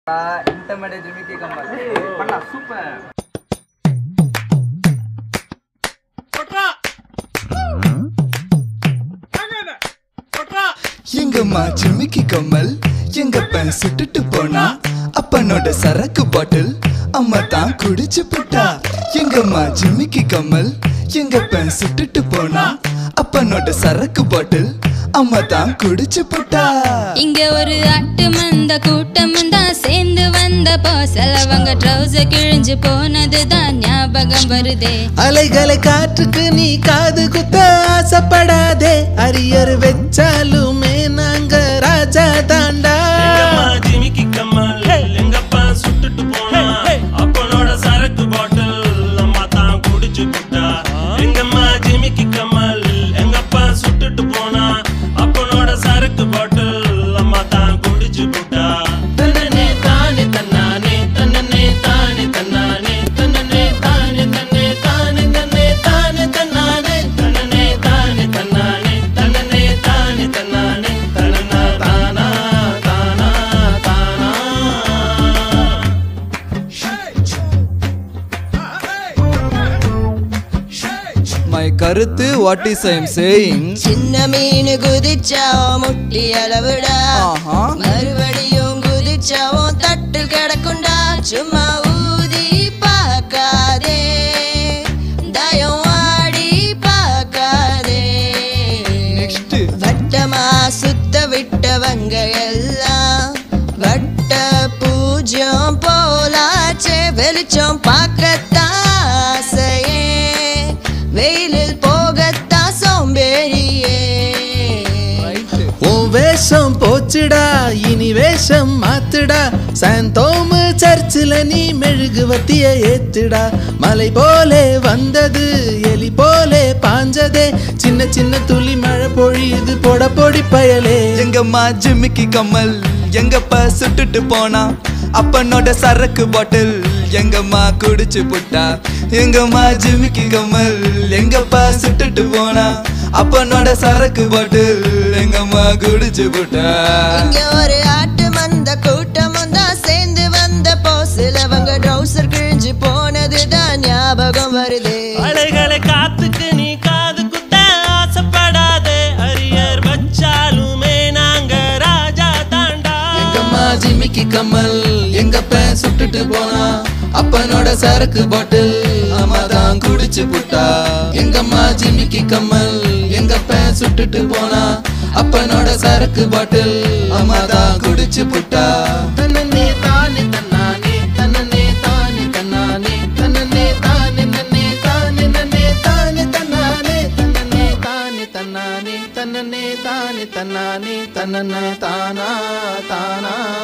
Intermediate జిమికి కమ్మాలి பண்ணா super எங்கம்மா ஜிமிக்கி கம்மல் எங்க பெண் சுட்டுட்டு போனா அப்பனோட சரக்கு பாட்டில் அம்மா தான் குடிச்சு புட்டா எங்கம்மா ஜிமிக்கி கம்மல் எங்க பெண் சுட்டுட்டு போனா அப்பனோட சரக்கு பாட்டில் அம்மா தான் குடிச்சு புட்டா இங்க ஒரு அட்டு மந்த கூட்டம் தான் சேர்ந்து வந்த போசலவங்க ட்ரௌசர் கிழிஞ்சு போனதுதான் ஞாபகம் வருதே அலைகளை காற்றுக்கு நீ காது குத்த ஆசைப்படாதே அரியர் வச்சாலுமே நாங்க ராஜா தாண்டா எங்கம்மா ஜிமிக்கி கம்மல் எங்கப்பா சுட்டுட்டு போனா அப்பனோட சரக்கு பாட்டில் அம்மா தான் குடிச்சு புட்டா எங்கம்மா ஜிமிக்கி கம்மல் எங்கப்பா சுட்டுட்டு போனா அப்பனோட சரக்கு பாட்டில் அம்மா தான் குடிச்சு புட்டா தன்னனே தானே தன்னானே தன்னனே தானே தன்னானே தன்னனே தானே தன்னே தானே தன்னே தானே தன்னானே தன்னனே தானே தன்னானே தன்னனே தானே தன்னானே தனனா தானா தானா தானா மை கருத்து what is I am saying சின்ன மீன் குதிச்சாவும் முட்டி அளவுடா ஆஹா. மறுபடியும் குதிச்சாவும் தட்டில் கிடக்குண்டா சும்மா ஊதி பார்க்காதே தயம் ஆடி பார்க்காதே நெக்ஸ்ட் வட்டமா சுத்த விட்டவங்க எல்லாம் வட்ட பூஜ்யம் போலாச்சே வெளிச்சம் பார்க்கத்தான் ஆசையே வெயிலில் போகத்தான் சோம்பேறியே உன் வேஷம் போச்சுடா இனி வேஷம் மாத்துடா சாந்தோமு சர்ச்சில் நீ மெழுகுவத்திய ஏத்துடா மலை போலே வந்தது எலி போலே பாஞ்சதே சின்ன சின்ன துளி மழை பொழியுது பொட பொடி பயலே எங்கம்மா ஜிமிக்கி கம்மல் எங்கப்பா சுட்டுட்டு போனா அப்பனோட சரக்கு பாட்டில் எங்கம்மா குடிச்சு புட்டா எங்கம்மா ஜிமிக்கி கம்மல் எங்கப்பா சுட்டுட்டு போனா அப்பனோட சரக்கு பாட்டில் எங்கம்மா குடிச்சு புட்டா இங்க ஒரு ஆட்டு மந்த கூட்டமும் தான் சேர்ந்து வந்த போசிலவங்க ட்ரௌசர் கிழிஞ்சு போனதுதான் ஞாபகம் வருது அலைகளை காத்துக்கு நீ காது குத்த ஆசைப்படாதே அரியர் வச்சாலுமே நாங்க ராஜா தாண்டா எங்கம்மா ஜிமிக்கி கம்மல் எங்கப்ப சுட்டுட்டு போனா அப்பனோட சரக்கு பாட்டில் அம்மா தான் குடிச்சு புட்டா எங்கம்மா ஜிமிக்கி கம்மல் எங்கப்ப சுட்டுட்டு போனா அப்பனோட சரக்கு பாட்டில் அம்மா தான் குடிச்சு புட்டா தன்னே தானே தன்னானே தன்னே தானே தன்னானே தன்னே தானே நன்னே தானே நன்னே தானே தன்னானே தன்னே தானே தன்னானே தன்னே தானே தன்னானே தன்னே தானா தானா